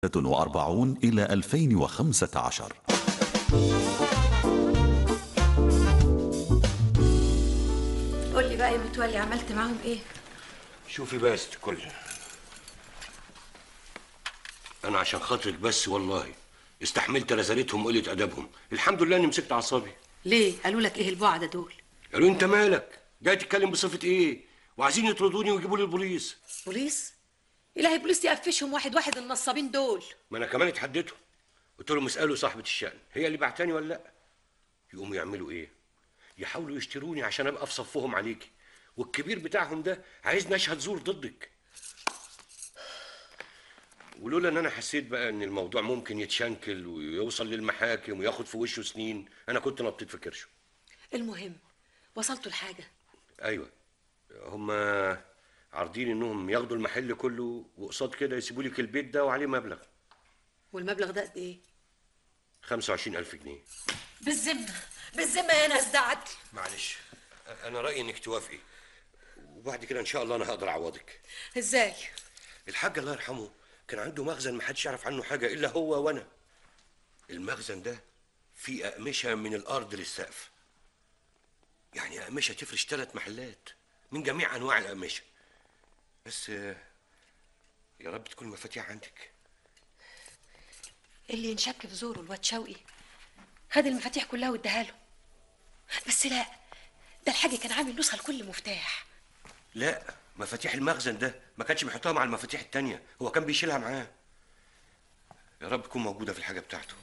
وأربعون إلى 2015 قول لي بقى يا متولي عملت معاهم ايه شوفي بقى يا ست الكل انا عشان خاطرك بس والله استحملت رزالتهم وقله ادبهم الحمد لله اني مسكت اعصابي ليه قالوا لك ايه البعد دول قالوا انت مالك جاي تتكلم بصفه ايه وعايزين يطردوني ويجيبوا لي البوليس بوليس الهي بوليس يقفشهم واحد واحد النصابين دول ما انا كمان اتحديتهم قلت لهم اسالوا صاحبه الشأن هي اللي بعتني ولا لا يقوموا يعملوا ايه يحاولوا يشتروني عشان ابقى في صفهم عليكي والكبير بتاعهم ده عايزني اشهد زور ضدك ولولا ان انا حسيت بقى ان الموضوع ممكن يتشنكل ويوصل للمحاكم وياخد في وشه سنين انا كنت نطيت في كرشه المهم وصلتوا لحاجه ايوه هما عارضين انهم ياخدوا المحل كله وقصاد كده يسيبوا لك البيت ده وعليه مبلغ والمبلغ ده قد ايه 25000 جنيه بالذمه بالذمه يا ناس ده عدل معلش انا رايي انك توافقي وبعد كده ان شاء الله انا هقدر اعوضك ازاي الحاج الله يرحمه كان عنده مخزن ما حدش يعرف عنه حاجه الا هو وانا المخزن ده فيه اقمشه من الارض للسقف يعني اقمشه تفرش ثلاث محلات من جميع انواع الاقمشه بس آه، يا رب تكون المفاتيح عندك اللي ينشك في زوره الواد شوقي خد المفاتيح كلها واداها له بس لا ده الحاج كان عامل نسخه لكل مفتاح لا مفاتيح المخزن ده ما كانش بيحطها مع المفاتيح التانية هو كان بيشيلها معاه يا رب تكون موجودة في الحاجة بتاعته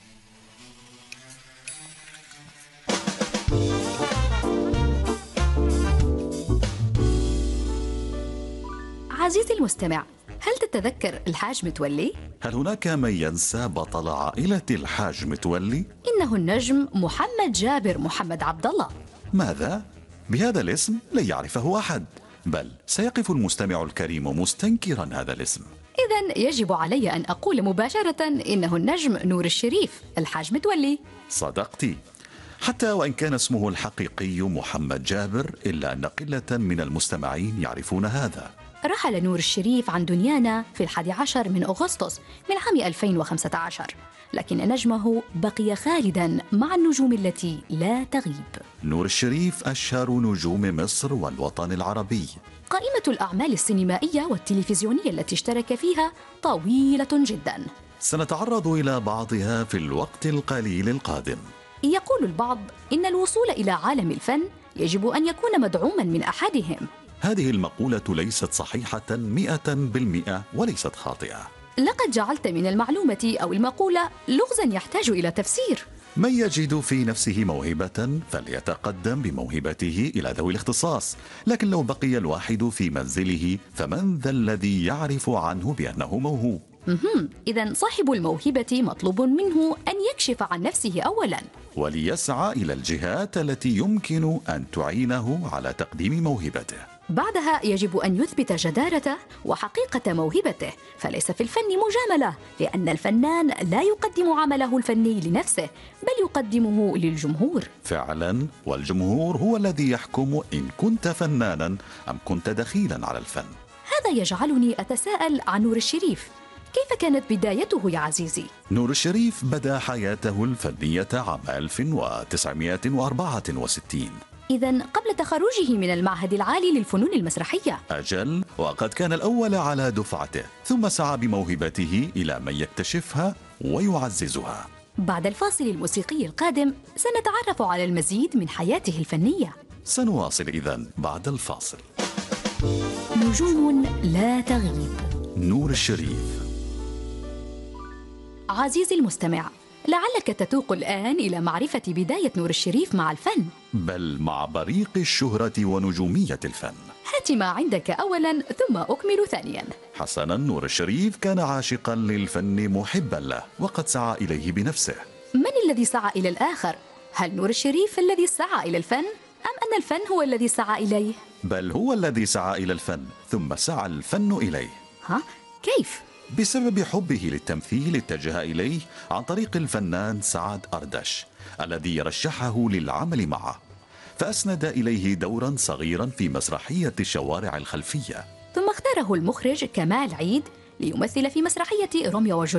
عزيزي المستمع هل تتذكر الحاج متولي؟ هل هناك من ينسى بطل عائلة الحاج متولي؟ إنه النجم محمد جابر محمد عبد الله ماذا؟ بهذا الاسم لا يعرفه أحد بل سيقف المستمع الكريم مستنكرا هذا الاسم إذا يجب علي أن أقول مباشرة إنه النجم نور الشريف الحاج متولي صدقت حتى وإن كان اسمه الحقيقي محمد جابر إلا أن قلة من المستمعين يعرفون هذا رحل نور الشريف عن دنيانا في الحادي عشر من أغسطس من عام 2015 لكن نجمه بقي خالدا مع النجوم التي لا تغيب نور الشريف أشهر نجوم مصر والوطن العربي قائمة الأعمال السينمائية والتلفزيونية التي اشترك فيها طويلة جدا سنتعرض إلى بعضها في الوقت القليل القادم يقول البعض إن الوصول إلى عالم الفن يجب أن يكون مدعوما من أحدهم هذه المقولة ليست صحيحة مئة بالمئة وليست خاطئة لقد جعلت من المعلومة أو المقولة لغزا يحتاج إلى تفسير من يجد في نفسه موهبة فليتقدم بموهبته إلى ذوي الاختصاص لكن لو بقي الواحد في منزله فمن ذا الذي يعرف عنه بأنه موهوب إذا صاحب الموهبة مطلوب منه أن يكشف عن نفسه أولا وليسعى إلى الجهات التي يمكن أن تعينه على تقديم موهبته بعدها يجب أن يثبت جدارته وحقيقة موهبته فليس في الفن مجاملة لأن الفنان لا يقدم عمله الفني لنفسه بل يقدمه للجمهور فعلا والجمهور هو الذي يحكم إن كنت فنانا أم كنت دخيلا على الفن هذا يجعلني أتساءل عن نور الشريف كيف كانت بدايته يا عزيزي؟ نور الشريف بدأ حياته الفنية عام 1964 إذا قبل تخرجه من المعهد العالي للفنون المسرحية أجل وقد كان الأول على دفعته ثم سعى بموهبته إلى من يكتشفها ويعززها بعد الفاصل الموسيقي القادم سنتعرف على المزيد من حياته الفنية سنواصل إذا بعد الفاصل نجوم لا تغيب نور الشريف عزيزي المستمع لعلك تتوق الآن إلى معرفة بداية نور الشريف مع الفن بل مع بريق الشهرة ونجومية الفن هات ما عندك أولا ثم أكمل ثانيا حسنا نور الشريف كان عاشقا للفن محبا له وقد سعى إليه بنفسه من الذي سعى إلى الآخر؟ هل نور الشريف الذي سعى إلى الفن؟ أم أن الفن هو الذي سعى إليه؟ بل هو الذي سعى إلى الفن ثم سعى الفن إليه ها؟ كيف؟ بسبب حبه للتمثيل اتجه إليه عن طريق الفنان سعد أردش الذي رشحه للعمل معه فأسند إليه دورا صغيرا في مسرحية الشوارع الخلفية ثم اختاره المخرج كمال عيد ليمثل في مسرحية روميو وجولييت